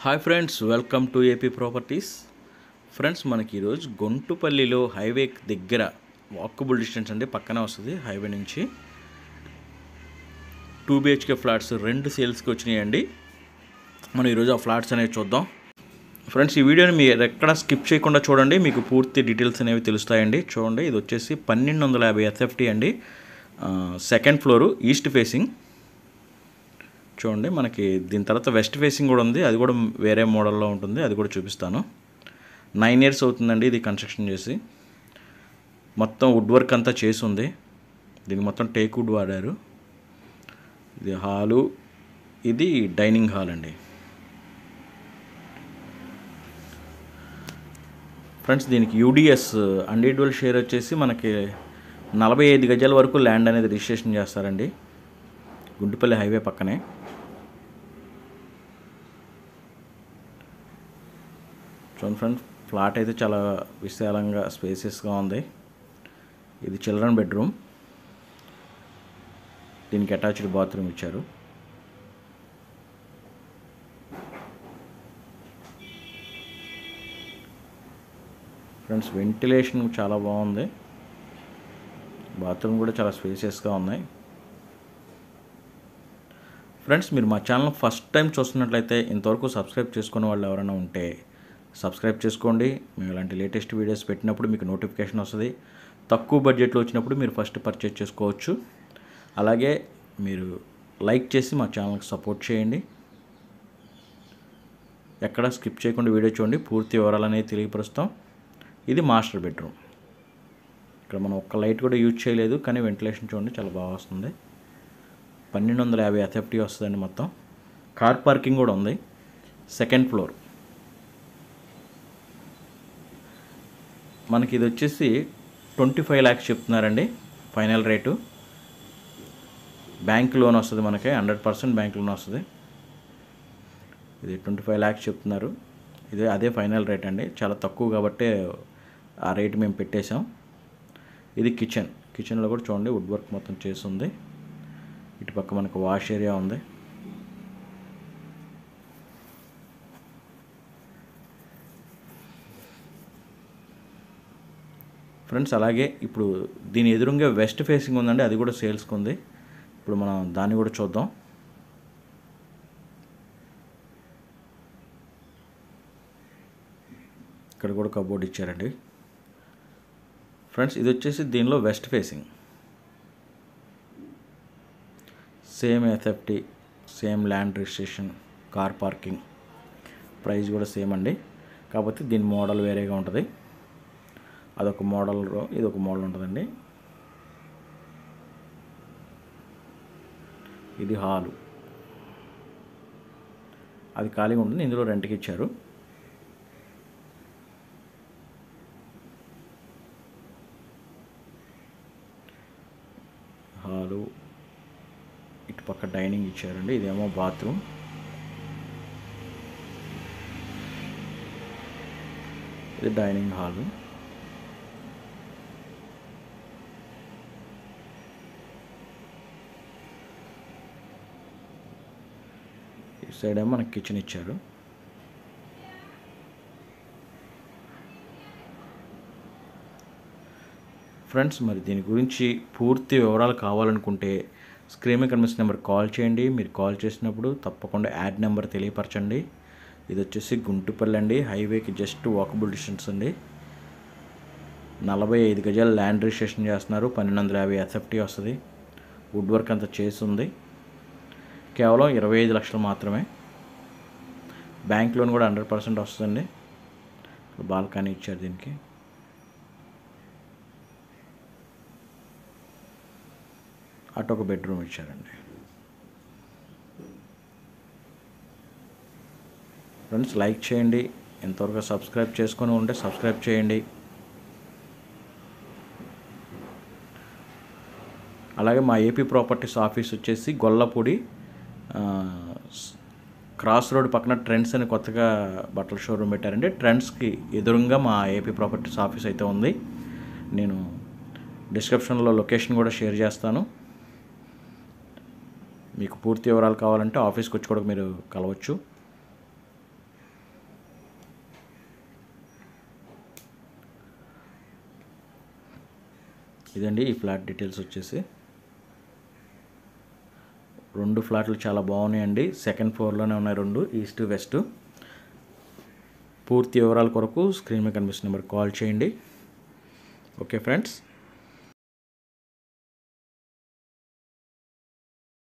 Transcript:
hi friends welcome to AP properties friends మనకి ఈరోజు గొంటుపల్లిలో హైవే దగ్గర వాకబుల్ డిస్టెన్స్ అండి పక్కనే వస్తుంది హైవే నుంచి టూ బిహెచ్కే ఫ్లాట్స్ రెండు సేల్స్కి వచ్చినాయండి మనం ఈరోజు ఆ ఫ్లాట్స్ అనేవి చూద్దాం ఫ్రెండ్స్ ఈ వీడియోని మీరు ఎక్కడ స్కిప్ చేయకుండా చూడండి మీకు పూర్తి డీటెయిల్స్ అనేవి తెలుస్తాయండి చూడండి ఇది వచ్చేసి పన్నెండు వందల యాభై ఎస్ఎఫ్టీ అండి సెకండ్ ఫ్లోరు ఈస్ట్ ఫేసింగ్ చూడండి మనకి దీని తర్వాత వెస్ట్ ఫేసింగ్ కూడా ఉంది అది కూడా వేరే మోడల్లో ఉంటుంది అది కూడా చూపిస్తాను నైన్ ఇయర్స్ అవుతుందండి ఇది కన్స్ట్రక్షన్ చేసి మొత్తం వుడ్ వర్క్ అంతా చేసి ఉంది దీనికి మొత్తం టేక్ వుడ్ వాడారు ఇది హాలు ఇది డైనింగ్ హాల్ అండి ఫ్రెండ్స్ దీనికి యూడిఎస్ అన్డివిజువల్ షేర్ వచ్చేసి మనకి నలభై ఐదు గజాల వరకు ల్యాండ్ అనేది రిజిస్ట్రేషన్ చేస్తారండి గుంటుపల్లి హైవే పక్కనే చూడండి ఫ్రెండ్స్ ఫ్లాట్ అయితే చాలా విశాలంగా స్పేసియస్గా ఉంది ఇది చిల్డ్రన్ బెడ్రూమ్ దీనికి అటాచ్డ్ బాత్రూమ్ ఇచ్చారు ఫ్రెండ్స్ వెంటిలేషన్ చాలా బాగుంది బాత్రూమ్ కూడా చాలా స్పేసియస్గా ఉన్నాయి ఫ్రెండ్స్ మీరు మా ఛానల్ ఫస్ట్ టైం చూస్తున్నట్లయితే ఇంతవరకు సబ్స్క్రైబ్ చేసుకునే వాళ్ళు ఎవరైనా ఉంటే సబ్స్క్రైబ్ చేసుకోండి మేము ఇలాంటి లేటెస్ట్ వీడియోస్ పెట్టినప్పుడు మీకు నోటిఫికేషన్ వస్తుంది తక్కువ బడ్జెట్లో వచ్చినప్పుడు మీరు ఫస్ట్ పర్చేజ్ చేసుకోవచ్చు అలాగే మీరు లైక్ చేసి మా ఛానల్కి సపోర్ట్ చేయండి ఎక్కడ స్కిప్ చేయకుండా వీడియో చూడండి పూర్తి వివరాలు అనేది తెలియపరుస్తాం ఇది మాస్టర్ బెడ్రూమ్ ఇక్కడ మనం ఒక్క లైట్ కూడా యూజ్ చేయలేదు కానీ వెంటిలేషన్ చూడండి చాలా బాగా వస్తుంది పన్నెండు వందల యాభై ఎఫ్ఎఫ్టీ వస్తుందండి మొత్తం కార్ పార్కింగ్ కూడా ఉంది సెకండ్ ఫ్లోర్ మనకి ఇది వచ్చేసి ట్వంటీ ఫైవ్ ల్యాక్స్ చెప్తున్నారండి ఫైనల్ రేటు బ్యాంక్ లోన్ వస్తుంది మనకి హండ్రెడ్ పర్సెంట్ బ్యాంక్ లోన్ వస్తుంది ఇది ట్వంటీ ఫైవ్ ల్యాక్స్ చెప్తున్నారు ఇది అదే ఫైనల్ రేట్ అండి చాలా తక్కువ కాబట్టి ఆ రేట్ మేము పెట్టేశాం ఇది కిచెన్ కిచెన్లో కూడా చూడండి వుడ్ వర్క్ మొత్తం చేసి ఉంది ఇటు పక్క మనకు వాష్ ఏరియా ఉంది ఫ్రెండ్స్ అలాగే ఇప్పుడు దీని ఎదురుగా వెస్ట్ ఫేసింగ్ ఉందండి అది కూడా సేల్స్కి ఉంది ఇప్పుడు మనం దాన్ని కూడా చూద్దాం ఇక్కడ కూడా కబోర్డ్ ఇచ్చారండి ఫ్రెండ్స్ ఇది వచ్చేసి దీనిలో west facing same SFT same land registration car parking price కూడా సేమ్ అండి కాకపోతే దీని మోడల్ వేరేగా ఉంటుంది అదొక మోడల్ ఇది ఒక మోడల్ ఉంటుందండి ఇది హాలు అది ఖాళీగా ఉంటుంది ఇందులో రెంట్కి ఇచ్చారు హాలు ఇటు పక్క డైనింగ్ ఇచ్చారండి ఇదేమో బాత్రూమ్ ఇది డైనింగ్ హాలు ఈ సైడ్ ఏమో మనకి కిచెన్ ఇచ్చారు ఫ్రెండ్స్ మరి దీని గురించి పూర్తి వివరాలు కావాలనుకుంటే స్క్రీన్ మీద కనిపిస్తున్న నెంబర్ కాల్ చేయండి మీరు కాల్ చేసినప్పుడు తప్పకుండా యాడ్ నెంబర్ తెలియపరచండి ఇది వచ్చేసి గుంటుపల్లి అండి హైవేకి జస్ట్ వాకబుల్ డిస్టెన్స్ అండి నలభై ఐదు గజాలు ల్యాండ్ రిజిస్ట్రేషన్ చేస్తున్నారు పన్నెండు వందల యాభై ఎస్ఎఫ్టీ వస్తుంది వుడ్ వర్క్ అంతా చేసి ఉంది కేవలం ఇరవై ఐదు లక్షలు మాత్రమే బ్యాంక్ లోన్ కూడా హండ్రెడ్ పర్సెంట్ వస్తుందండి బాల్కనీ ఇచ్చారు దీనికి అటు ఒక బెడ్రూమ్ ఇచ్చారండి ఫ్రెండ్స్ లైక్ చేయండి ఎంతవరకు సబ్స్క్రైబ్ చేసుకొని ఉంటే సబ్స్క్రైబ్ చేయండి అలాగే మా ఏపీ ప్రాపర్టీస్ ఆఫీస్ వచ్చేసి గొల్లపూడి క్రాస్ రోడ్ పక్కన ట్రెండ్స్ అని కొత్తగా బట్టల షోరూమ్ పెట్టారండి ట్రెండ్స్కి ఎదురుగా మా ఏపీ ప్రాపర్టీస్ ఆఫీస్ అయితే ఉంది నేను డిస్క్రిప్షన్లో లొకేషన్ కూడా షేర్ చేస్తాను మీకు పూర్తి వివరాలు కావాలంటే ఆఫీస్కి వచ్చి కూడా మీరు కలవచ్చు ఇదండి ఈ ఫ్లాట్ డీటెయిల్స్ వచ్చేసి రెండు ఫ్లాట్లు చాలా బాగున్నాయండి సెకండ్ ఫ్లోర్లోనే ఉన్నాయి రెండు ఈస్ట్ వెస్ట్ పూర్తి వివరాల కొరకు స్క్రీన్ మీద కనిపిస్తున్న నెంబర్కి కాల్ చేయండి ఓకే ఫ్రెండ్స్